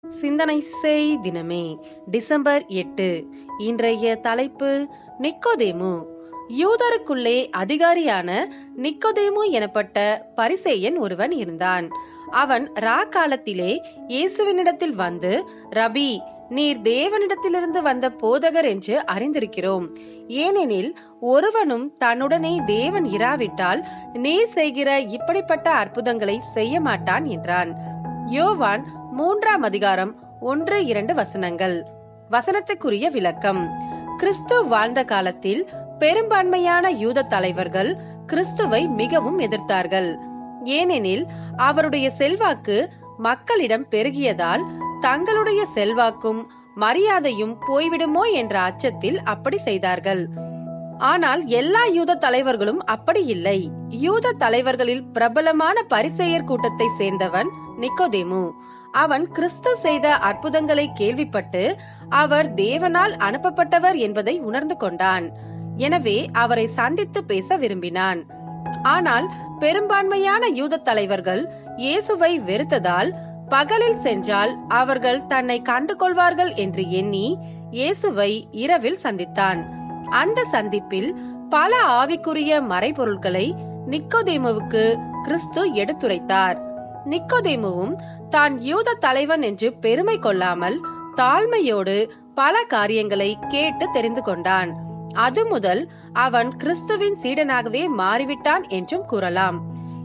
சிந்தனை செய் தினமே டிசம்பர் எட்டு இன்றைய தலைப்பு நிக்கோதேமு யூதருக்குள்ளே அதிகாரியான நிக்கோதேமு எனப்பட்ட பரிசேயன் ஒருவன் இருந்தான் அவன் ரா காலத்திலே இயேசுவினிடத்தில் வந்து ரபி நீர் தேவனிடத்திலிருந்து வந்த போதகர் என்று அறிந்திருக்கிறோம் ஏனெனில் ஒருவனும் தன்னுடனே தேவன் இராவிட்டால் நீர் செய்கிற இப்படிப்பட்ட அற்புதங்களை செய்ய மாட்டான் என்றான் யோவான் மூன்றாம் அதிகாரம் ஒன்று இரண்டு வசனங்கள் வசனத்துக்குரிய விளக்கம் கிறிஸ்து வாழ்ந்த காலத்தில் பெரும்பான்மையான யூத தலைவர்கள் கிறிஸ்துவை மிகவும் எதிர்த்தார்கள் ஏனெனில் அவருடைய செல்வாக்கு மக்களிடம் பெருகியதால் தங்களுடைய செல்வாக்கும் மரியாதையும் போய்விடுமோ என்ற அச்சத்தில் அப்படி செய்தார்கள் ஆனால் எல்லா யூத தலைவர்களும் அப்படி இல்லை யூத தலைவர்களில் பிரபலமான பரிசெயர் கூட்டத்தை சேர்ந்தவன் நிக்கோதேமு அவன் கிறிஸ்து செய்த அற்புதங்களை கேள்விப்பட்டு அவர் தேவனால் அனுப்பப்பட்டவர் என்பதை உணர்ந்து கொண்டான் எனவே அவரை சந்தித்து பேச விரும்பினான் ஆனால் பெரும்பான்மையான யூத தலைவர்கள் இயேசுவை வெறுத்ததால் பகலில் சென்றால் அவர்கள் தன்னை கண்டு கொள்வார்கள் என்று எண்ணி இயேசுவை இரவில் சந்தித்தான் அந்த சந்திப்பில் பல ஆவிக்குரிய மறைபொருட்களை நிக்கோதேமுவுக்கு கிறிஸ்து எடுத்துரைத்தார் நிக்கோதேமுவும் தான் யூத தலைவன் என்று பெருமை கொள்ளாமல் தாழ்மையோடு பல காரியங்களை கேட்டு தெரிந்து கொண்டான் அது முதல் அவன் கிறிஸ்துவின் சீடனாகவே மாறிவிட்டான் என்றும் கூறலாம்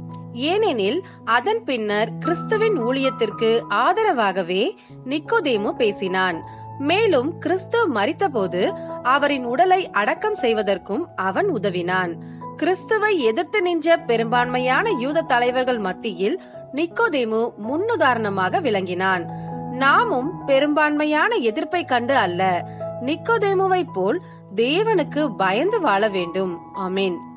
ஏனெனில் அதன் பின்னர் கிறிஸ்துவின் ஊழியத்திற்கு ஆதரவாகவே நிக்கோதேமு பேசினான் மேலும் கிறிஸ்து மரித்தபோது அவரின் உடலை அடக்கம் செய்வதற்கும் அவன் உதவினான் கிறிஸ்துவை எதிர்த்து நின்ற பெரும்பான்மையான யூத தலைவர்கள் மத்தியில் நிக்கோதேமு முன்னுதாரணமாக விளங்கினான் நாமும் பெரும்பான்மையான எதிர்ப்பை கண்டு அல்ல நிக்கோதேமுவை போல் தேவனுக்கு பயந்து வாழ வேண்டும் ஆமேன்